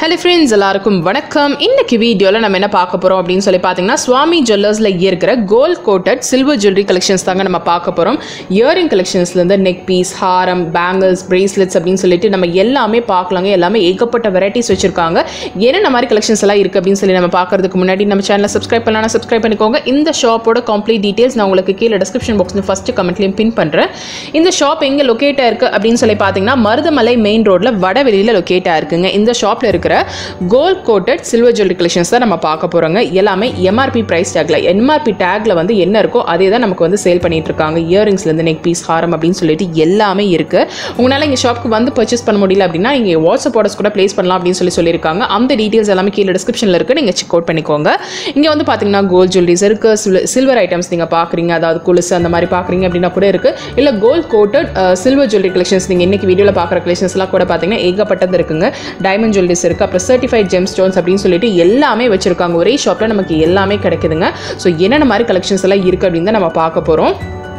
hello friends எல்லாருக்கும் வணக்கம் இன்னைக்கு வீடியோவில் நம்ம என்ன பார்க்க போகிறோம் அப்படின்னு சொல்லி பார்த்தீங்கன்னா சுவாமி ஜுவல்லர்ஸில் இருக்கிற gold coated silver jewellery collections தாங்க நம்ம பார்க்க போகிறோம் இயரிங் கலெக்ஷன்ஸ்லேருந்து neck piece haram bangles bracelets அப்படின்னு சொல்லிட்டு நம்ம எல்லாமே பார்க்கலாங்க எல்லாமே ஏகப்பட்ட வெரைட்டிஸ் வச்சுருக்காங்க என்னென்ன மாதிரி கலெக்ஷன்ஸ் எல்லாம் இருக்குது அப்படின்னு சொல்லி நம்ம பார்க்கறதுக்கு முன்னாடி நம்ம சேனலை சப்ஸ்கிரைப் பண்ணலாம் சப்ஸ்கிரைப் பண்ணிக்கோங்க இந்த ஷாப்போட கம்ப்ளீட் டீட்டெயில்ஸ் நான் உங்களுக்கு கீழே டிஸ்கிரிப்ஷன் பாக்ஸ் ஃபஸ்ட்டு கமெண்ட்லையும் பின் பண்ணுறேன் இந்த ஷாப் எங்கே லொக்கேட் ஆயிருக்கு அப்படின்னு சொல்லி பார்த்தீங்கன்னா மருதமலை மெயின் ரோட்டில் வடவெளியில் லொக்கேட் ஆயிருக்குங்க இந்த ஷாப்பில் இருக்கிற gold coated silver jewellery collections தான் நம்ம பார்க்க போகிறோங்க எல்லாமே எம்ஆர்பி ப்ரைஸ் டேக்ல எம்ஆர்பி டேக்ல வந்து என்ன இருக்கோ அதே தான் நமக்கு வந்து சேல் பண்ணிட்டு இருக்காங்க இயரிங்ஸ்லேருந்து நெக் பீஸ் ஹாரம் அப்படின்னு சொல்லிட்டு எல்லாமே இருக்கு உங்களால் இங்கே ஷாப்புக்கு வந்து பர்ச்சேஸ் பண்ண முடியல அப்படின்னா இங்கே வாட்ஸ்அப் ஆர்டர்ஸ் கூட ப்ளேஸ் பண்ணலாம் அப்படின்னு சொல்லி சொல்லியிருக்காங்க அந்த டீட்டெயில்ஸ் எல்லாமே கீழே டிஸ்கிரிப்ஷனில் இருக்கு நீங்கள் செக் அவுட் பண்ணிக்கோங்க இங்கே வந்து பார்த்தீங்கன்னா கோல்ட் ஜுவல்லரிஸ் இருக்கு சில்வர் ஐட்டம்ஸ் நீங்கள் பார்க்குறீங்க அதாவது கொலுசு அந்த மாதிரி பார்க்குறீங்க அப்படின்னா கூட இருக்கு இல்லை gold coated silver jewellery collections நீங்கள் இன்னைக்கு வீடியோவில் பார்க்குற கலெக்ஷன்ஸ்லாம் கூட பார்த்தீங்கன்னா ஏகப்பட்டது இருக்குங்க டைமண்ட் ஜுவல்லரிஸ் இருக்கு அப்புறம் சர்டிஃபைட் ஜெம் ஸ்டோன்ஸ் அப்படின்னு சொல்லிட்டு எல்லாமே வச்சிருக்காங்க ஒரே ஷாப்பில் நமக்கு எல்லாமே கிடைக்குதுங்க ஸோ என்னென்ன மாதிரி கலெக்ஷன்ஸ் எல்லாம் இருக்குது அப்படின்னு தான் நம்ம பார்க்க போகிறோம்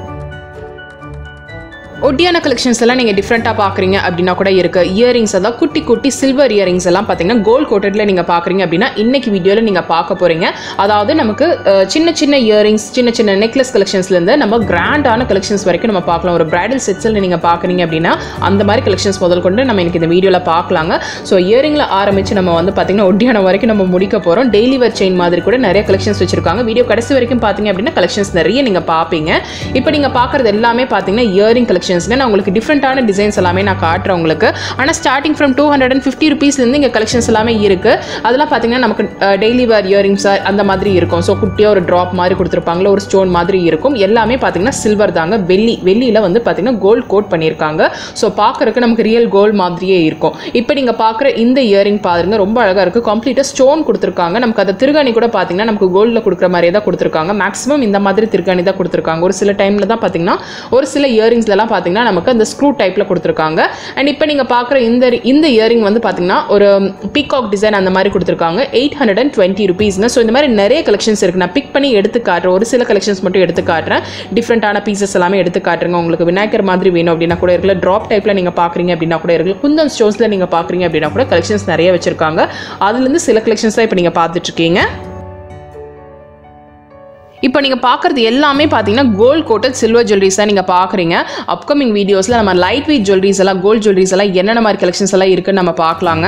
ஒட்டியான கலெக்ஷன்ஸ் எல்லாம் நீங்கள் டிஃப்ரெண்ட்டாக பார்க்குறீங்க அப்படின்னா கூட இருக்குது இயரிங்ஸ் அதான் குட்டி குட்டி சில்வர் இயரிங்ஸ் எல்லாம் பார்த்தீங்கன்னா கோல்ட் கோட்டடில் நீங்கள் பார்க்குறீங்க அப்படின்னா இன்னைக்கு வீடியோவில் நீங்கள் பார்க்க போகிறீங்க அதாவது நமக்கு அஹ், சின்ன சின்ன இயரிங்ஸ் சின்ன சின்ன நெக்லஸ் கலெக்ஷன்ஸ்லேருந்து நம்ம கிராண்டான கலெக்ஷன்ஸ் வரைக்கும் நம்ம பார்க்கலாம் ஒரு பிரைடல் செட்ஸில் நீங்கள் பார்க்குறீங்க அப்படின்னா அந்த மாதிரி கலெக்ஷன்ஸ் முதல் கொண்டு நம்ம எனக்கு இந்த வீடியோவில் பார்க்கலாங்க ஸோ இயரிங்கில் ஆரம்பித்து நம்ம வந்து பார்த்தீங்கன்னா ஒட்டியான வரைக்கும் நம்ம முடிக்க போகிறோம் டெய்லி வேர் செயின் மாதிரி கூட நிறைய கலெக்ஷன்ஸ் வச்சிருக்காங்க வீடியோ கடைசி வரைக்கும் பார்த்தீங்க அப்படின்னா கலெக்ஷன்ஸ் நிறைய நீங்கள் பார்ப்பீங்க இப்போ நீங்கள் பார்க்குறது எல்லாமே பார்த்தீங்கன்னா இயரிங் கலெக்ஷன்ஸ்ங்க நான் உங்களுக்கு டிஃப்ரெண்ட்டான டிசைன்ஸ் எல்லாமே நான் காட்டுறேன் உங்களுக்கு ஆனால் starting from two hundred and fifty ருபீஸ்லேருந்து இங்கே கலெக்ஷன்ஸ் எல்லாமே இருக்குது அதெல்லாம் பார்த்தீங்கன்னா நமக்கு டெய்லி வேர் இயரிங்ஸ் அந்த மாதிரி இருக்கும் ஸோ குட்டியாக ஒரு ட்ராப் மாதிரி கொடுத்துருப்பாங்களா ஒரு ஸ்டோன் மாதிரி இருக்கும் எல்லாமே பார்த்தீங்கன்னா சில்வர் தாங்க வெள்ளி வெள்ளியில் வந்து பார்த்தீங்கன்னா கோல்ட் கோட் பண்ணியிருக்காங்க ஸோ பார்க்குறதுக்கு நமக்கு ரியல் கோல்ட் மாதிரியே இருக்கும் இப்போ நீங்கள் பார்க்குற இந்த இயரிங் பாருங்க ரொம்ப அழகாக இருக்குது கம்ப்ளீட்டாக ஸ்டோன் கொடுத்துருக்காங்க நமக்கு அந்த திருகாணி கூட பார்த்தீங்கன்னா நமக்கு கோல்டில் கொடுக்குற மாதிரியே தான் கொடுத்துருக்காங்க மேக்ஸிமம் இந்த மாதிரி திருகாணி தான் கொடுத்துருக்காங்க ஒரு சில டைமில் தான் பார்த்தீங்கன்னா ஒரு சில இயரிங்ஸ்லாம் பார்த்தீங்கன்னா நமக்கு அந்த ஸ்க்ரூ டைப்பில் கொடுத்துருக்காங்க அண்ட் இப்போ நீங்கள் பார்க்குற இந்த இந்த இயரிங் வந்து பார்த்தீங்கன்னா ஒரு பீகாக் டிசைன் அந்த மாதிரி கொடுத்துருக்காங்க எயிட் ஹண்ட்ரட் அண்ட் டுவெண்ட்டி ருபீஸ்னு ஸோ இந்த மாதிரி நிறைய கலெக்ஷன்ஸ் இருக்குது நான் பிக் பண்ணி எடுத்து காட்டுறேன் ஒரு சில கலெக்ஷன்ஸ் மட்டும் எடுத்து காட்டுறேன் டிஃப்ரெண்ட்டான பீசஸ் எல்லாமே எடுத்து காட்டுறேங்க உங்களுக்கு விநாயகர் மாதிரி வேணும் அப்படின்னா கூட இருக்குல்ல ட்ராப் டைப்பில் நீங்கள் பார்க்குறீங்க அப்படின்னா கூட இருக்குல்ல குந்தன் ஸ்டோன்ஸில் நீங்கள் பார்க்குறீங்க அப்படின்னா கூட கலெக்ஷன்ஸ் நிறைய வச்சிருக்காங்க அதுலேருந்து சில கலெக்ஷன்ஸ் தான் இப்போ நீங்கள் பார்த்துட்ருக்கீங்க இப்போ நீங்கள் பார்க்குறது எல்லாமே பார்த்தீங்கன்னா கோல்ட் கோட்டட் சில்வர் ஜுவல்லரிஸ் தான் நீங்கள் பார்க்குறீங்க அப்கமிங் வீடியோஸில் நம்ம லைட் வெயிட் ஜுவல்லரிஸ் எல்லாம் கோல்ட் ஜுவல்லரிஸ் எல்லாம் என்னென்ன மாதிரி கலெக்ஷன்ஸ் எல்லாம் இருக்குன்னு நம்ம பார்க்கலாங்க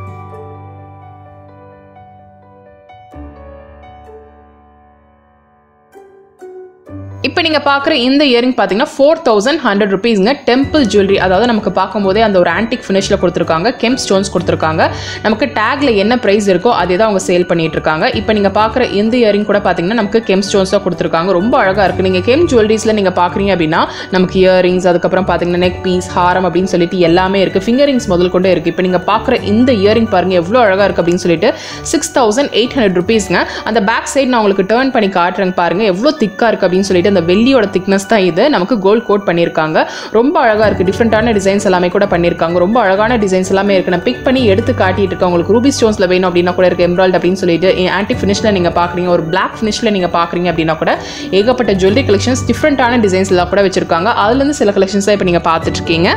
இப்போ நீங்கள் பார்க்குற இந்த இயரிங் பார்த்தீங்கன்னா ஃபோர் தௌசண்ட் ஹண்ட்ரட் ருபீஸ்ங்க டெம்பிள் ஜுவல்லரி அதாவது நமக்கு பார்க்கும்போதே அந்த ஒரு ஆன்டிக் ஃபினிஷில் கொடுத்துருக்காங்க கெம் ஸ்டோன்ஸ் கொடுத்துருக்காங்க நமக்கு டேக்ல என்ன ப்ரைஸ் இருக்கோ அதே தான் அவங்க சேல் பண்ணிட்டு இருக்காங்க இப்போ நீங்கள் பார்க்குற இந்த இயரிங் கூட பார்த்தீங்கன்னா நமக்கு கெம் ஸ்டோன்ஸ் தான் கொடுத்துருக்காங்க ரொம்ப அழகாக இருக்குது நீங்கள் கெம் ஜுவல்லரிஸில் நீங்கள் பார்க்குறீங்க அப்படின்னா நமக்கு இயரிங்ஸ் அதுக்கப்புறம் பார்த்தீங்கன்னா நெக் பீஸ் ஹாரம் அப்படின்னு சொல்லிட்டு எல்லாமே இருக்குது ஃபிங்கரிங்ஸ் முதல் கொண்டே இருக்குது இப்போ நீங்கள் பார்க்குற இந்த இயரிங் பாருங்கள் எவ்வளோ அழகாக இருக்குது அப்படின்னு சொல்லிட்டு சிக்ஸ் தௌசண்ட் எயிட் ஹண்ட்ரட் ருபீஸ்ங்க அந்த பேக் சைடு நான் உங்களுக்கு டேர்ன் பண்ணி காட்டுறேங்க பாருங்கள் எவ்வளோ திக்காக இருக்குது அப்படின்னு சொல்லிட்டு அந்த வெள்ளியோட திக்னஸ் தான் இது நமக்கு கோல்ட் கோட் பண்ணியிருக்காங்க ரொம்ப அழகாக இருக்குது டிஃப்ரெண்ட்டான டிசைன்ஸ் எல்லாமே கூட பண்ணியிருக்காங்க ரொம்ப அழகான டிசைன்ஸ் எல்லாமே இருக்குது நான் பிக் பண்ணி எடுத்து காட்டிட்டு இருக்கேன் உங்களுக்கு ரூபி ஸ்டோன்ஸில் வேணும் அப்படின்னா கூட இருக்குது எம்ப்ராய்ட் அப்படின்னு சொல்லிட்டு ஆன்டி ஃபினிஷில் நீங்கள் பார்க்குறீங்க ஒரு பிளாக் ஃபினிஷில் நீங்கள் பார்க்குறீங்க அப்படின்னா கூட ஏகப்பட்ட ஜுவல்லரி கலெக்ஷன்ஸ் டிஃப்ரெண்ட்டான டிசைன்ஸ் எல்லாம் கூட வச்சிருக்காங்க அதுலேருந்து சில கலெக்ஷன்ஸ் தான் இப்போ நீங்கள் பார்த்துட்டு இருக்கீங்க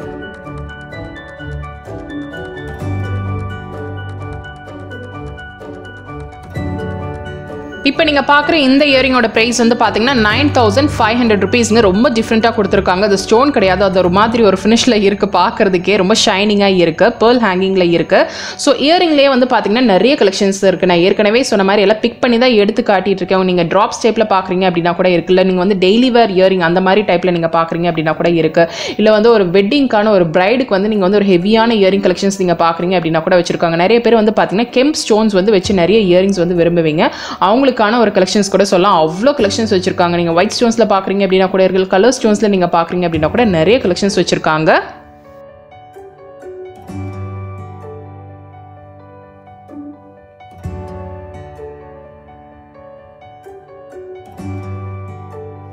இப்போ நீங்கள் பார்க்குற இந்த இயரிங்கோட ப்ரைஸ் வந்து பார்த்தீங்கன்னா நைன் தௌசண்ட் ஃபைவ் ஹண்ட்ரட் ருபீஸ்ங்க ரொம்ப டிஃப்ரெண்ட்டாக கொடுத்துருக்காங்க அது ஸ்டோன் கிடையாது அது ஒரு மாதிரி ஒரு ஃபினிஷில் இருக்குது பார்க்குறதுக்கே ரொம்ப ஷைனிங்காக இருக்குது பேர்ல் ஹேங்கிங்கில் இருக்குது ஸோ இயரிங்லேயே வந்து பார்த்தீங்கன்னா நிறைய கலெக்ஷன்ஸ் இருக்குது நான் ஏற்கனவே சொன்ன மாதிரி எல்லாம் பிக் பண்ணி தான் எடுத்து காட்டிட்டு இருக்கேன் நீங்கள் ட்ராப்ஸ் டைப்பில் பார்க்குறீங்க அப்படின்னா கூட இருக்குல்ல நீங்கள் வந்து டெய்லி வேர் இயரிங் அந்த மாதிரி டைப்பில் நீங்கள் பார்க்குறீங்க அப்படின்னா கூட இருக்குது இல்லை வந்து ஒரு வெட்டிங்க்கான ஒரு பிரைடுக்கு வந்து நீங்கள் வந்து ஒரு ஹெவியான இயரிங் கலெக்ஷன்ஸ் நீங்கள் பார்க்குறீங்க அப்படின்னா கூட வச்சிருக்காங்க நிறைய பேர் வந்து பார்த்தீங்கன்னா கெம் ஸ்டோன்ஸ் வந்து வச்சு நிறைய இயரிங்ஸ் வந்து விரும்புவீங்க அவங்களுக்கான ஒரு கலெக்ஷன்ஸ் கூட சொல்லலாம் அவ்வளோ கலெக்ஷன்ஸ் வச்சிருக்காங்க நீங்கள் ஒயிட் ஸ்டோன்ஸில் பார்க்குறீங்க அப்படின்னா கூட இருக்கு கலர் ஸ்டோன்ஸில் நீங்கள் பார்க்குறீங்க அப்படின்னா கூட நிறைய கலெக்ஷன்ஸ் வச்சிருக்காங்க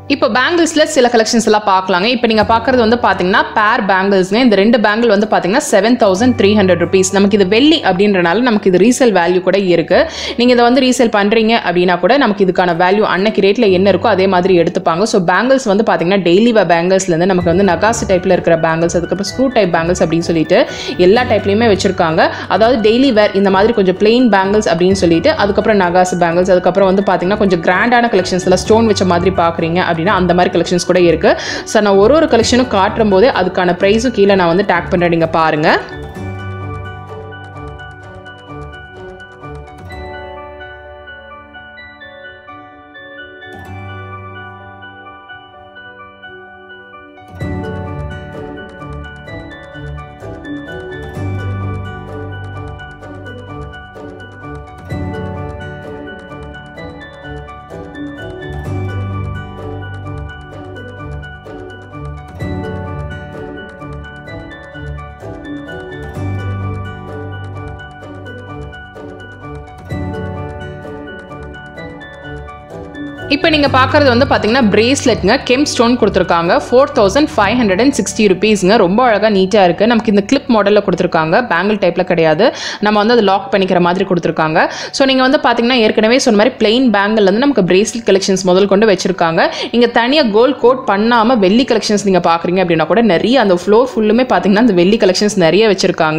இப்போ பேங்கிள்ஸில் சில கலெக்ஷன்ஸ் எல்லாம் பார்க்கலாங்க இப்போ நீங்கள் பார்க்குறது வந்து பார்த்தீங்கன்னா பேர் பேங்கிள்ஸ்ங்க இந்த ரெண்டு பேங்கிள் வந்து பார்த்தீங்கன்னா seven thousand three hundred rupees நமக்கு இது வெள்ளி அப்படின்றனால நமக்கு இது ரீசேல் வேல்யூ கூட இருக்குது நீங்கள் இதை வந்து ரீசேல் பண்ணுறீங்க அப்படின்னா கூட நமக்கு இதுக்கான வேல்யூ அன்னைக்கு ரேட்டில் என்ன இருக்கோ அதே மாதிரி எடுத்துப்பாங்க ஸோ பேங்கிள்ஸ் வந்து பார்த்தீங்கன்னா டெய்லி வே பேங்கிள்ஸ்லேருந்து நமக்கு வந்து நகாசு டைப்பில் இருக்கிற பேங்கிள்ஸ் அதுக்கப்புறம் ஸ்க்ரூ டைப் பேங்கிள்ஸ் அப்படின்னு சொல்லிட்டு எல்லா டைப்லையுமே வச்சிருக்காங்க அதாவது டெய்லி வேர் இந்த மாதிரி கொஞ்சம் பிளெயின் பேங்கிள்ஸ் அப்படின்னு சொல்லிட்டு அதுக்கப்புறம் நகாசு பேங்கிள்ஸ் அதுக்கப்புறம் வந்து பார்த்தீங்கன்னா கொஞ்சம் கிராண்டான கலெக்ஷன்ஸில் ஸ்டோன் வச்ச மாதிரி பார்க்குறீங்க அப்படின்னா அந்த மாதிரி கலெக்ஷன்ஸ் கூட இருக்குது ஸோ நான் ஒரு ஒரு கலெக்ஷனும் காட்டும் போது அதுக்கான ப்ரைஸும் கீழே நான் வந்து டேக் பண்ணுறேன் நீங்கள் பாருங்கள் இப்போ நீங்கள் பார்க்குறது வந்து பார்த்தீங்கன்னா பிரேஸ்லெட்ங்க கெம் ஸ்டோன் கொடுத்துருக்காங்க four thousand five hundred and sixty ருபீஸ்ங்க ரொம்ப அழகாக நீட்டாக இருக்குது நமக்கு இந்த கிளிப் மாடலில் கொடுத்துருக்காங்க பேங்கிள் டைப்பில் கிடையாது நம்ம வந்து அதை லாக் பண்ணிக்கிற மாதிரி கொடுத்துருக்காங்க ஸோ நீங்கள் வந்து பார்த்தீங்கன்னா ஏற்கனவே சொன்ன மாதிரி பிளெயின் பேங்கிள் வந்து நமக்கு பிரேஸ்லெட் கலெக்ஷன்ஸ் முதல் கொண்டு வச்சிருக்காங்க இங்கே தனியாக கோல்ட் கோட் பண்ணாமல் வெள்ளி கலெக்ஷன்ஸ் நீங்கள் பார்க்குறீங்க அப்படின்னா கூட நிறைய அந்த ஃப்ளோர் ஃபுல்லுமே பார்த்தீங்கன்னா அந்த வெள்ளி கலெக்ஷன்ஸ் நிறைய வச்சுருக்காங்க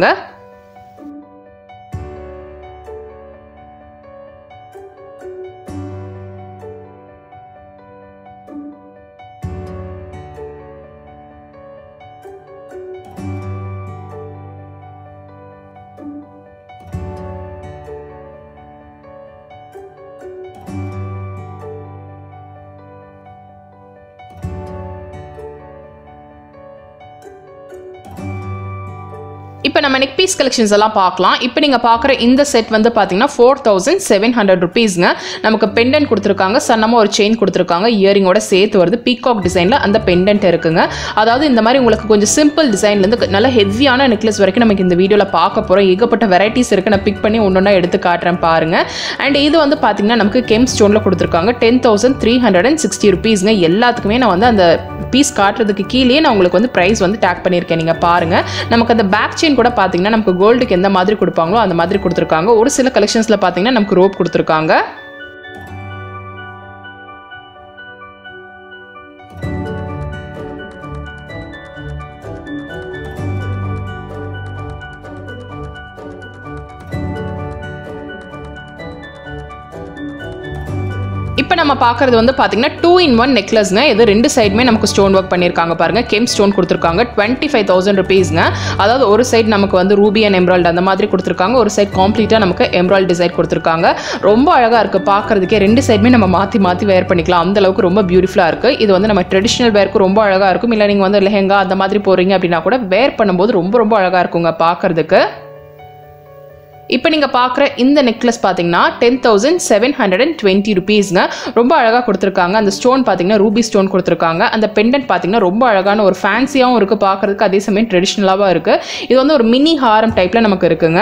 இப்போ நம்ம நெக் பீஸ் கலெக்ஷன்ஸ் எல்லாம் பார்க்கலாம் இப்போ நீங்கள் பார்க்குற இந்த செட் வந்து பார்த்தீங்கன்னா ஃபோர் தௌசண்ட் செவன் ஹண்ட்ரட் ருபீஸ்ங்க நமக்கு பெண்டன்ட் கொடுத்துருக்காங்க சன்னமாக ஒரு செயின் கொடுத்துருக்காங்க இயரிங்கோட சேர்த்து வருது பீகாக் டிசைனில் அந்த பெண்டன்ட் இருக்குங்க அதாவது இந்த மாதிரி உங்களுக்கு கொஞ்சம் சிம்பிள் டிசைன்லேருந்து நல்ல ஹெவியான நெக்லஸ் வரைக்கும் நமக்கு இந்த வீடியோவில் பார்க்க போகிறோம் ஏகப்பட்ட வெரைட்டிஸ் இருக்குது நான் பிக் பண்ணி ஒன்று ஒன்றா எடுத்து காட்டுறேன் பாருங்கள் அண்ட் இது வந்து பார்த்தீங்கன்னா நமக்கு கெம் ஸ்டோனில் கொடுத்துருக்காங்க ten thousand three hundred and sixty ருபீஸ்ங்க எல்லாத்துக்குமே நான் வந்து அந்த பீஸ் காட்டுறதுக்கு கீழே நான் உங்களுக்கு வந்து ப்ரைஸ் வந்து டேக் பண்ணியிருக்கேன் நீங்கள் பாருங்கள் நமக்கு அந்த பேக் செயின் கூட பார்த்தீங்கன்னா நமக்கு கோல்டுக்கு எந்த மாதிரி கொடுப்பாங்களோ அந்த மாதிரி கொடுத்துருக்காங்க ஒரு சில கலெக்ஷன்ஸில் பார்த்தீங்கன்னா நமக்கு ரோப் கொடுத்துருக்காங்க இப்போ நம்ம பார்க்குறது வந்து பார்த்தீங்கன்னா டூ இன் ஒன் நெக்லஸ்ங்க இது ரெண்டு சைடுமே நமக்கு ஸ்டோன் ஒர்க் பண்ணியிருக்காங்க பாருங்க கெம் ஸ்டோன் கொடுத்துருக்காங்க டுவெண்ட்டி ஃபைவ் தௌசண்ட் ருபீஸ்ங்க அதாவது ஒரு சைடு நமக்கு வந்து ரூபி அண்ட் எம்ராய்டு அந்த மாதிரி கொடுத்துருக்காங்க ஒரு சைடு காம்ப்ளீட்டாக நமக்கு எம்ராய்டு டிசைன் கொடுத்துருக்காங்க ரொம்ப அழகாக இருக்குது பார்க்குறதுக்கே ரெண்டு சைடுமே நம்ம மாற்றி மாற்றி வேர் பண்ணிக்கலாம் அந்த அளவுக்கு ரொம்ப பியூட்டிஃபுல்லாக இருக்குது இது வந்து நம்ம ட்ரெடிஷ்னல் வேர்க்கு ரொம்ப அழகாக இருக்கும் இல்லை நீங்கள் வந்து லெஹெங்கா அந்த மாதிரி போகிறீங்க அப்படின்னா கூட வேர் பண்ணும்போது ரொம்ப ரொம்ப அழகாக இருக்குங்க பார்க்குறதுக்கு இப்போ நீங்கள் பார்க்குற இந்த நெக்லஸ் பார்த்தீங்கன்னா ten thousand seven hundred and twenty ருபீஸ்ங்க ரொம்ப அழகாக கொடுத்துருக்காங்க அந்த ஸ்டோன் பார்த்தீங்கன்னா ரூபி ஸ்டோன் கொடுத்துருக்காங்க அந்த பெண்டன்ட் பார்த்தீங்கன்னா ரொம்ப அழகான ஒரு ஃபேன்சியாகவும் இருக்குது பார்க்குறதுக்கு அதே சமயம் ட்ரெடிஷ்னலாகவும் இருக்குது இது வந்து ஒரு மினி ஹாரம் டைப்பில் நமக்கு இருக்குங்க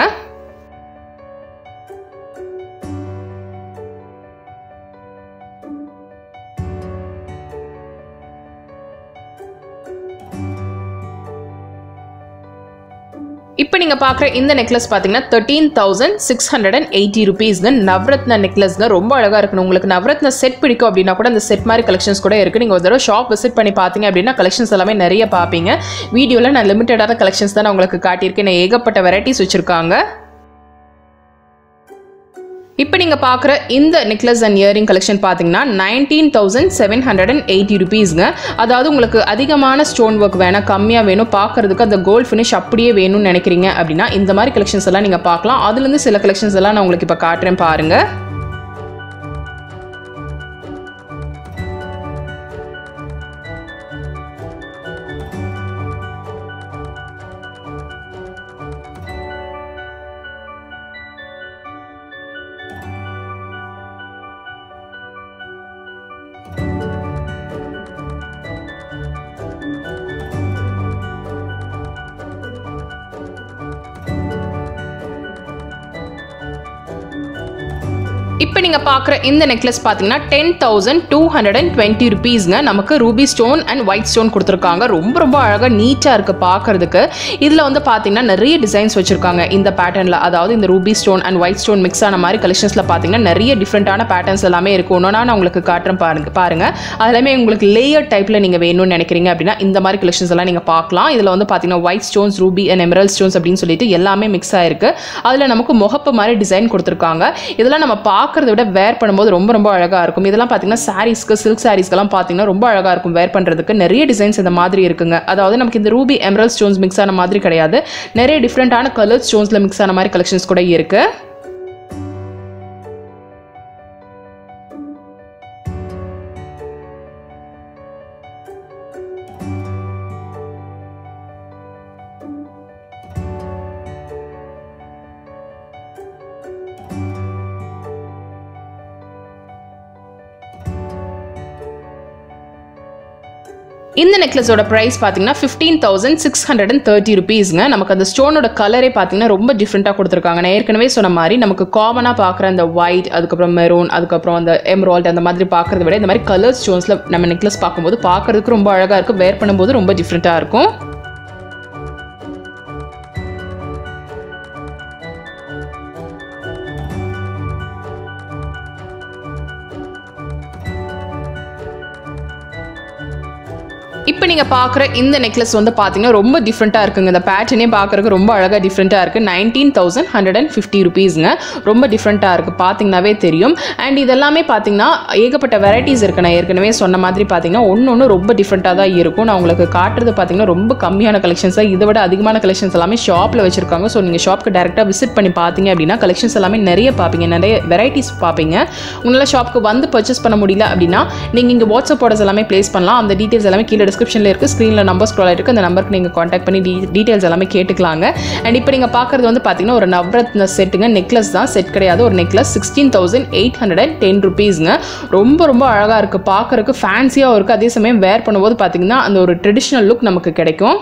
இப்போ நீங்கள் பார்க்குற இந்த நெக்லஸ் பார்த்தீங்கன்னா thirteen thousand six hundred and eighty ருபீஸ்ங்க நவரத்ன நெக்லஸ்ங்க ரொம்ப அழகாக இருக்கணும் உங்களுக்கு நவரத்ன செட் பிடிக்கும் அப்படின்னா கூட அந்த செட் மாதிரி கலெக்ஷன்ஸ் கூட இருக்குது நீங்கள் ஒரு தடவை ஷாப் விசிட் பண்ணி பார்த்தீங்க அப்படின்னா கலெக்ஷன்ஸ் எல்லாமே நிறைய பார்ப்பீங்க வீடியோவில் நான் லிமிட்டடான கலெக்ஷன்ஸ் தான் நான் உங்களுக்கு காட்டியிருக்கேன் நான் ஏகப்பட்ட வெரைட்டிஸ் வச்சுருக்காங்க இப்போ நீங்கள் பார்க்குற இந்த நெக்லஸ் அண்ட் இயரிங் கலெக்ஷன் பார்த்தீங்கன்னா nineteen thousand seven hundred and eighty ருபீஸ்ங்க அதாவது உங்களுக்கு அதிகமான ஸ்டோன் ஒர்க் வேணும் கம்மியாக வேணும் பார்க்கறதுக்கு அந்த கோல்ட் ஃபினிஷ் அப்படியே வேணும்னு நினைக்கிறீங்க அப்படின்னா இந்த மாதிரி கலெக்ஷன்ஸ் எல்லாம் நீங்கள் பார்க்கலாம் அதுலேருந்து சில கலெக்ஷன்ஸ் எல்லாம் நான் உங்களுக்கு இப்போ காட்டுறேன் பாருங்கள் இப்போ நீங்கள் பார்க்குற இந்த நெக்லஸ் பார்த்தீங்கன்னா ten thousand two hundred and twenty ருபீஸ்ங்க நமக்கு ruby stone and white stone கொடுத்துருக்காங்க ரொம்ப ரொம்ப அழகாக நீட்டாக இருக்குது பார்க்கறதுக்கு இதில் வந்து பார்த்தீங்கன்னா நிறைய டிசைன்ஸ் வச்சுருக்காங்க இந்த பேட்டர்னில் அதாவது இந்த ruby stone and white stone mix ஆன மாதிரி கலெக்ஷன்ஸில் பார்த்தீங்கன்னா நிறைய டிஃப்ரெண்ட்டான பேட்டர்ன்ஸ் எல்லாமே இருக்கும் ஒன்றா நான் உங்களுக்கு காட்டுறேன் பாருங்க பாருங்க அதெல்லாமே உங்களுக்கு லேயர் டைப்பில் நீங்கள் வேணும்னு நினைக்கிறீங்க அப்படின்னா இந்த மாதிரி கலெக்ஷன்ஸ் எல்லாம் நீங்கள் பார்க்கலாம் இதில் வந்து பார்த்தீங்கன்னா white stones ruby and emerald stones அப்படின்னு சொல்லிட்டு எல்லாமே மிக்ஸ் ஆயிருக்கு அதில் நமக்கு முகப்பு மாதிரி டிசைன் கொடுத்துருக்காங்க இதெல்லாம் நம்ம பார்க்கறத விட வேர் பண்ணும்போது ரொம்ப ரொம்ப அழகாக இருக்கும் இதெல்லாம் பார்த்தீங்கன்னா சாரீஸ்க்கு சில்க் சாரீஸ்க்கெல்லாம் பார்த்தீங்கன்னா ரொம்ப அழகாக இருக்கும் வேர் பண்ணுறதுக்கு நிறைய டிசைன்ஸ் இந்த மாதிரி இருக்குங்க அதாவது நமக்கு இந்த ரூபி எமரல் ஸ்டோன்ஸ் மிக்ஸ் ஆன மாதிரி கிடையாது நிறைய டிஃப்ரெண்ட்டான கலர் ஸ்டோன்ஸில் மிக்ஸ் ஆன மாதிரி கலெக்ஷன்ஸ் கூட இருக்குது இந்த நெக்லஸோட ப்ரைஸ் பார்த்தீங்கன்னா fifteen thousand six hundred and thirty ருபீஸ்ங்க நமக்கு அந்த ஸ்டோனோட கலரே பார்த்தீங்கன்னா ரொம்ப டிஃப்ரெண்ட்டாக கொடுத்துருக்காங்க நான் ஏற்கனவே சொன்ன மாதிரி நமக்கு காமனாக பார்க்குற அந்த ஒயிட் அதுக்கப்புறம் மெரூன் அதுக்கப்புறம் அந்த எம்ரால்ட் அந்த மாதிரி பார்க்குறத விட இந்த மாதிரி கலர் ஸ்டோன்ஸில் நம்ம நெக்லஸ் பார்க்கும்போது பார்க்குறதுக்கு ரொம்ப அழகாக இருக்கும் வேர் பண்ணும்போது ரொம்ப டிஃப்ரெண்ட்டாக இருக்கும் இப்போ நீங்கள் பார்க்குற இந்த நெக்லஸ் வந்து பார்த்தீங்கன்னா ரொம்ப டிஃப்ரெண்ட்டாக இருக்குங்க இந்த பேட்டர்னே பார்க்குறதுக்கு ரொம்ப அழகாக டிஃப்ரெண்ட்டாக இருக்குது nineteen thousand hundred and fifty ருபீஸுங்க ரொம்ப டிஃப்ரெண்ட்டாக இருக்குது பார்த்தீங்கன்னாவே தெரியும் அண்ட் இதெல்லாமே பார்த்தீங்கன்னா ஏகப்பட்ட வெரைட்டிஸ் இருக்குது நான் ஏற்கனவே சொன்ன மாதிரி பார்த்தீங்கன்னா ஒன்று ஒன்று ரொம்ப டிஃப்ரெண்ட்டாக தான் இருக்கும் நான் உங்களுக்கு காட்டுறது பார்த்தீங்கன்னா ரொம்ப கம்மியான கலெக்ஷன்ஸ் தான் இதை விட அதிகமான கலெக்ஷன்ஸ் எல்லாமே ஷாப்பில் வச்சிருக்காங்க ஸோ நீங்கள் ஷாப்க்கு டேரெக்டாக விசிட் பண்ணி பார்த்தீங்க அப்படின்னா கலெக்ஷன்ஸ் எல்லாமே நிறைய பார்ப்பீங்க நிறைய வெரைட்டிஸ் பார்ப்பீங்க உங்களால் ஷாப்க்கு வந்து பர்ச்சேஸ் பண்ண முடியல அப்படின்னா நீங்கள் இங்கே வாட்ஸ்அப் ஆர்டர்ஸ் எல்லாமே ப்ளேஸ் பண்ணலாம் அந்த டீட்டெயில்ஸ் எல்லாமே கீழே டிஸ்கிரிப்ஷனில் இருக்குது ஸ்க்ரீனில் நம்பர் ஸ்க்ரோல் ஆகிருக்கு அந்த நம்பருக்கு நீங்கள் காண்டாக்ட் பண்ணி டீ டீட்டெயில்ஸ் எல்லாமே கேட்டுக்கலாங்க அண்ட் இப்போ நீங்கள் பார்க்குறது வந்து பார்த்தீங்கன்னா ஒரு நவரத்ன செட்டுங்க நெக்லஸ் தான் செட் கிடையாது ஒரு necklace sixteen thousand eight hundred and ten ருபீஸ்ங்க ரொம்ப ரொம்ப அழகாக இருக்குது பார்க்குறதுக்கு ஃபேன்சியாகவும் இருக்குது அதே சமயம் வேர் பண்ணும்போது பார்த்தீங்கன்னா அந்த ஒரு ட்ரெடிஷ்னல் லுக் நமக்கு கிடைக்கும்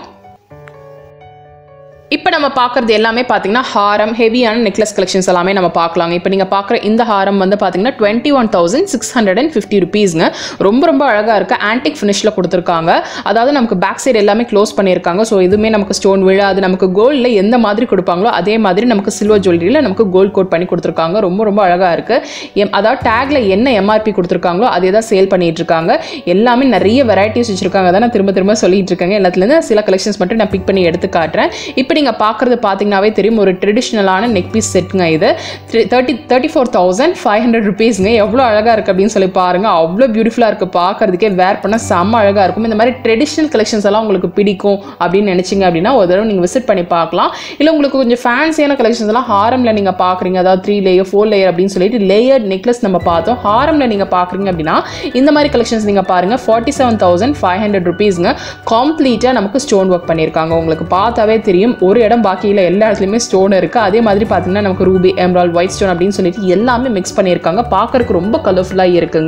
இப்போ நம்ம பார்க்குறது எல்லாமே பார்த்தீங்கன்னா ஹாரம் ஹெவியான நெக்லஸ் கலெக்ஷன்ஸ் எல்லாமே நம்ம பார்க்கலாங்க இப்போ நீங்கள் பார்க்குற இந்த ஹாரம் வந்து பார்த்தீங்கன்னா twenty one thousand six hundred and fifty ருபீஸ்ங்க ரொம்ப ரொம்ப அழகாக இருக்குது ஆன்டிக் ஃபினிஷில் கொடுத்துருக்காங்க அதாவது நமக்கு பேக் சைடு எல்லாமே க்ளோஸ் பண்ணியிருக்காங்க ஸோ இதுவுமே நமக்கு ஸ்டோன் விழாது நமக்கு கோல்டில் எந்த மாதிரி கொடுப்பாங்களோ அதே மாதிரி நமக்கு சில்வர் ஜுவல்லரியில் நமக்கு கோல்ட் கோட் பண்ணி கொடுத்துருக்காங்க ரொம்ப ரொம்ப அழகாக இருக்குது எம் அதாவது டேக்ல என்ன எம்ஆர்பி கொடுத்துருக்காங்களோ அதே தான் சேல் பண்ணிட்டு இருக்காங்க எல்லாமே நிறைய வெரைட்டிஸ் வச்சிருக்காங்க தான் நான் திரும்ப திரும்ப சொல்லிட்டு இருக்காங்க எல்லாத்துலேருந்து சில கலெக்ஷன்ஸ் மட்டும் நான் பிக் பண்ணி எடுத்து காட்டுறேன் இப்போ நீங்கள் பார்க்குறது பார்த்தீங்கன்னாவே தெரியும் ஒரு ட்ரெடிஷ்னலான நெக் பீஸ் செட்டுங்க இது thirty thirty four thousand five hundred ருபீஸ்ங்க எவ்வளோ அழகாக இருக்குது அப்படின்னு சொல்லி பாருங்க அவ்வளோ பியூட்டிஃபுல்லாக இருக்குது பார்க்கறதுக்கே வேர் பண்ண செம்ம அழகாக இருக்கும் இந்த மாதிரி ட்ரெடிஷ்னல் கலெக்ஷன்ஸ் எல்லாம் உங்களுக்கு பிடிக்கும் அப்படின்னு நினச்சிங்க அப்படின்னா ஒரு தடவை நீங்கள் விசிட் பண்ணி பார்க்கலாம் இல்லை உங்களுக்கு கொஞ்சம் ஃபேன்சியான கலெக்ஷன்ஸ் எல்லாம் ஹாரமில் நீங்கள் பார்க்குறீங்க அதாவது த்ரீ லேயர் ஃபோர் லேயர் அப்படின்னு சொல்லிட்டு லேயர் நெக்லஸ் நம்ம பார்த்தோம் ஹாரமில் நீங்கள் பார்க்குறீங்க அப்படின்னா இந்த மாதிரி கலெக்ஷன்ஸ் நீங்கள் பாருங்கள் forty seven thousand five hundred ருபீஸ்ங்க கம்ப்ளீட்டாக நமக்கு ஸ்டோன் ஒர்க் பண்ணியிருக்காங்க உங்களுக்கு பார்த்தாவே தெரியும் ஒரு இடம் பாக்கி இல்லை எல்லா இடத்துலையுமே ஸ்டோன் இருக்குது அதே மாதிரி பார்த்தீங்கன்னா நமக்கு ரூபி எம்ரால் ஒயிட் ஸ்டோன் அப்படின்னு சொல்லிட்டு எல்லாமே மிக்ஸ் பண்ணியிருக்காங்க பார்க்கறதுக்கு ரொம்ப கலர்ஃபுல்லாக இருக்குங்க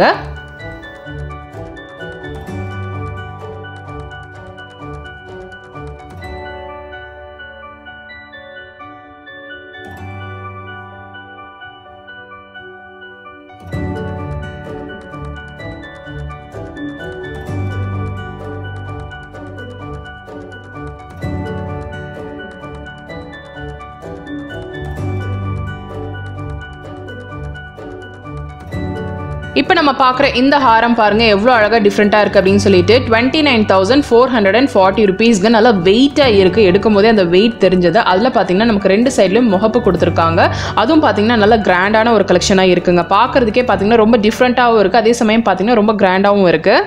இப்போ நம்ம பார்க்குற இந்த ஹாரம் பாருங்க எவ்வளோ அழகாக டிஃப்ரெண்ட்டாக இருக்குது அப்படின்னு சொல்லிட்டு twenty nine thousand four hundred and forty ருபீஸ்க்கு நல்லா வெயிட்டாக இருக்குது எடுக்கும் போதே அந்த வெயிட் தெரிஞ்சது அதில் பார்த்தீங்கன்னா நமக்கு ரெண்டு சைட்லையும் முகப்பு கொடுத்துருக்காங்க அதுவும் பார்த்தீங்கன்னா நல்ல கிராண்டான ஒரு கலெக்ஷனாக இருக்குங்க பார்க்குறதுக்கே பார்த்தீங்கன்னா ரொம்ப டிஃப்ரெண்ட்டாகவும் இருக்குது அதே சமயம் பார்த்தீங்கன்னா ரொம்ப கிராண்டாகவும் இருக்குது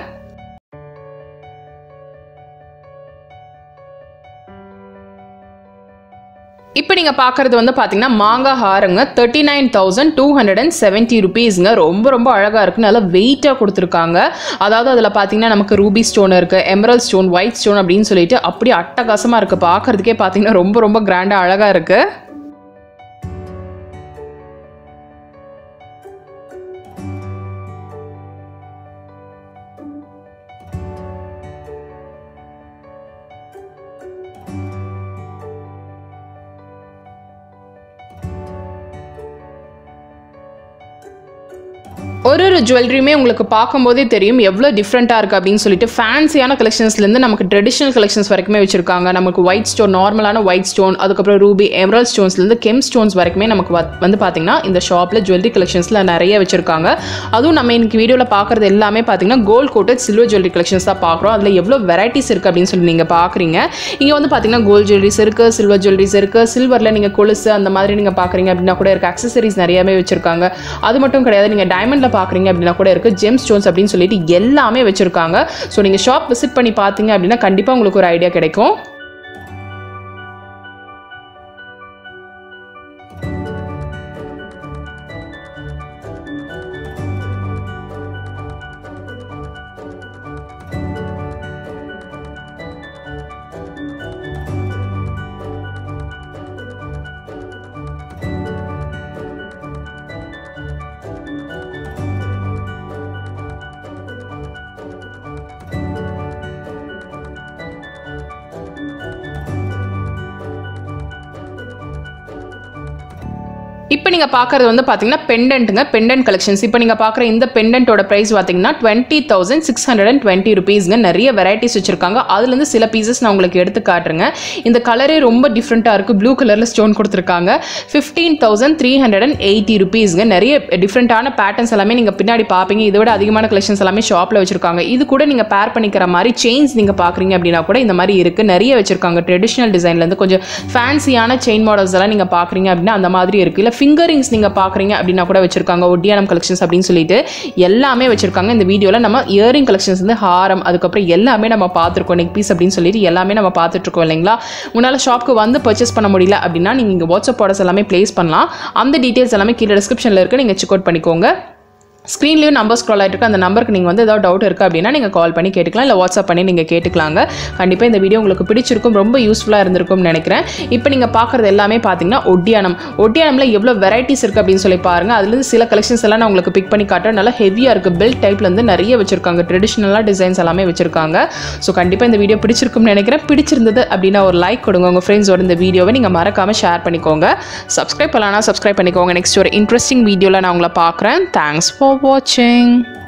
இப்போ நீங்கள் பார்க்குறது வந்து பார்த்தீங்கன்னா மாங்காய் ஹாரங்க thirty nine thousand two hundred and seventy ருபீஸுங்க ரொம்ப ரொம்ப அழகாக இருக்குது நல்லா வெயிட்டாக கொடுத்துருக்காங்க அதாவது அதில் பார்த்தீங்கன்னா நமக்கு ரூபி ஸ்டோன் இருக்குது எமரல் ஸ்டோன் ஒயிட் ஸ்டோன் அப்படின்னு சொல்லிட்டு அப்படி அட்டகாசமாக இருக்குது பார்க்குறதுக்கே பார்த்தீங்கன்னா ரொம்ப ரொம்ப கிராண்டாக அழகாக இருக்குது ஒரு ஒரு ஜுவல்லரியுமே உங்களுக்கு பார்க்கும்போதே தெரியும் எவ்வளோ டிஃப்ரெண்ட்டாக இருக்குது அப்படின்னு சொல்லிட்டு ஃபேன்சியான கலெக்ஷன்ஸ்லேருந்து நமக்கு ட்ரெடிஷ்னல் கலெக்ஷன்ஸ் வரைக்குமே வச்சிருக்காங்க நமக்கு ஒயிட் ஸ்டோன் நார்மலான ஒயிட் ஸ்டோன் அதுக்கப்புறம் ரூபி எமரல் ஸ்டோன்ஸ்லேருந்து கெம் ஸ்டோன்ஸ் வரைக்குமே நமக்கு வ- வந்து பார்த்தீங்கன்னா இந்த ஷாப்பில் ஜுவல்லரி கலெக்ஷன்ஸில் நிறைய வச்சிருக்காங்க அதுவும் நம்ம இன்னைக்கு வீடியோவில் பார்க்குறது எல்லாமே பார்த்தீங்கன்னா gold coated silver jewellery collections தான் பார்க்குறோம் அதில் எவ்வளோ வெரைட்டிஸ் இருக்குது அப்படின்னு சொல்லி நீங்கள் பார்க்குறீங்க இங்கே வந்து பார்த்தீங்கன்னா கோல்ட் ஜுவல்லரிஸ் இருக்குது சில்வர் ஜுவல்லரிஸ் இருக்குது சில்வரில் நீங்கள் கொலுசு அந்த மாதிரி நீங்கள் பார்க்குறீங்க அப்படின்னா கூட இருக்குது அக்சசரிஸ் நிறையவே வச்சிருக்காங்க அது மட்டும் கிடையாது நீங்கள் டைமண்டில் பார்க்குறீங்க அப்படின்னா கூட இருக்குது ஜெம் ஸ்டோன்ஸ் அப்படின்னு சொல்லிட்டு எல்லாமே வச்சிருக்காங்க ஸோ நீங்கள் ஷாப் விசிட் பண்ணி பார்த்தீங்க அப்படின்னா கண்டிப்பாக உங்களுக்கு ஒரு ஐடியா கிடைக்கும் இப்போ நீங்கள் பார்க்குறது வந்து பார்த்தீங்கன்னா பெண்டன்ட்டுங்க பெண்டன்ட் கலெக்ஷன்ஸ் இப்போ நீங்கள் பார்க்குற இந்த பெண்டன்ட்டோட ப்ரைஸ் பார்த்தீங்கன்னா twenty thousand six hundred and twenty ருபீஸ்ங்க நிறைய வெரைட்டிஸ் வச்சிருக்காங்க அதுலேருந்து சில பீசஸ் நான் உங்களுக்கு எடுத்து காட்டுறேங்க இந்த கலரே ரொம்ப டிஃப்ரெண்ட்டாக இருக்குது ப்ளூ கலரில் ஸ்டோன் கொடுத்துருக்காங்க fifteen thousand three hundred and eighty ருபீஸ்ங்க நிறைய டிஃப்ரெண்ட்டான பேட்டர்ன்ஸ் எல்லாமே நீங்கள் பின்னாடி பார்ப்பீங்க இதை விட அதிகமான கலெக்ஷன்ஸ் எல்லாமே ஷாப்பில் வச்சிருக்காங்க இது கூட நீங்கள் பேர் பண்ணிக்கிற மாதிரி செயின்ஸ் நீங்கள் பார்க்குறீங்க அப்படின்னா கூட இந்த மாதிரி இருக்குது நிறைய வச்சிருக்காங்க ட்ரெடிஷ்னல் டிசைன்லேருந்து கொஞ்சம் ஃபேன்சியான செயின் மாடல்ஸ் எல்லாம் நீங்கள் பார்க்குறீங்க அப்படின்னா அந்த மாதிரி இருக்குது இல்லை ஃபிங்கரிங்ஸ் நீங்கள் பார்க்குறீங்க அப்படின்னா கூட வச்சிருக்காங்க ஒட்டியானம் கலெக்ஷன்ஸ் அப்படின்னு சொல்லிட்டு எல்லாமே வச்சிருக்காங்க இந்த வீடியோவில் நம்ம இயரிங் கலெக்ஷன்ஸ் வந்து ஹாரம் அதுக்கப்புறம் எல்லாமே நம்ம பார்த்துருக்கோம் நெக் பீஸ் அப்படின்னு சொல்லிட்டு எல்லாமே நம்ம பார்த்துட்ருக்கோம் இல்லைங்களா உன்னால் ஷாப்க்கு வந்து பர்ச்சேஸ் பண்ண முடியல அப்படின்னா நீங்கள் இங்கே வாட்ஸ்அப் ஆர்டர்ஸ் எல்லாமே ப்ளேஸ் பண்ணலாம் அந்த டீட்டெயில்ஸ் எல்லாமே கீழே டிஸ்கிரிப்ஷனில் இருக்குது நீங்கள் செக் அவுட் பண்ணிக்கோங்க ஸ்க்ரீன்லேயும் நம்பர் ஸ்க்ரால் ஆகிட்டு இருக்கு அந்த நம்பருக்கு நீங்கள் வந்து ஏதாவது டவுட் இருக்குது அப்படின்னா நீங்கள் கால் பண்ணி கேட்டுக்கலாம் இல்லை வாட்ஸ்அப் பண்ணி நீங்கள் கேட்டுக்கலாங்க கண்டிப்பாக இந்த வீடியோ உங்களுக்கு பிடிச்சிருக்கும் ரொம்ப யூஸ்ஃபுல்லாக இருந்திருக்கும்னு நினைக்கிறேன் இப்போ நீங்கள் பார்க்குறது எல்லாமே பார்த்தீங்கன்னா ஒட்டியானம் ஒட்டியானமில் எவ்வளோ வெரைட்டிஸ் இருக்குது அப்படின்னு சொல்லி பாருங்கள் அதுலேருந்து சில கலெக்ஷன்ஸ் எல்லாம் நான் உங்களுக்கு பிக் பண்ணி காட்டுறேன் நல்லா ஹெவியாக இருக்குது பெல்ட் டைப்லேருந்து நிறைய வச்சிருக்காங்க ட்ரெடிஷ்னலாக டிசைன்ஸ் எல்லாமே வச்சிருக்காங்க ஸோ கண்டிப்பாக இந்த வீடியோ பிடிச்சிருக்கும்னு நினைக்கிறேன் பிடிச்சிருந்தது அப்படின்னா ஒரு லைக் கொடுங்க உங்கள் ஃப்ரெண்ட்ஸோட இந்த வீடியோவை நீங்கள் மறக்காமல் ஷேர் பண்ணிக்கோங்க சப்ஸ்கிரைப் பண்ணலாம்னா சப்ஸ்கிரைப் பண்ணிக்கோங்க நெக்ஸ்ட் ஒரு இன்ட்ரெஸ்டிங் வீடியோவில் நான் உங்களை பார்க்குறேன் தேங்க்ஸ் ஃபார் வாட்சிங்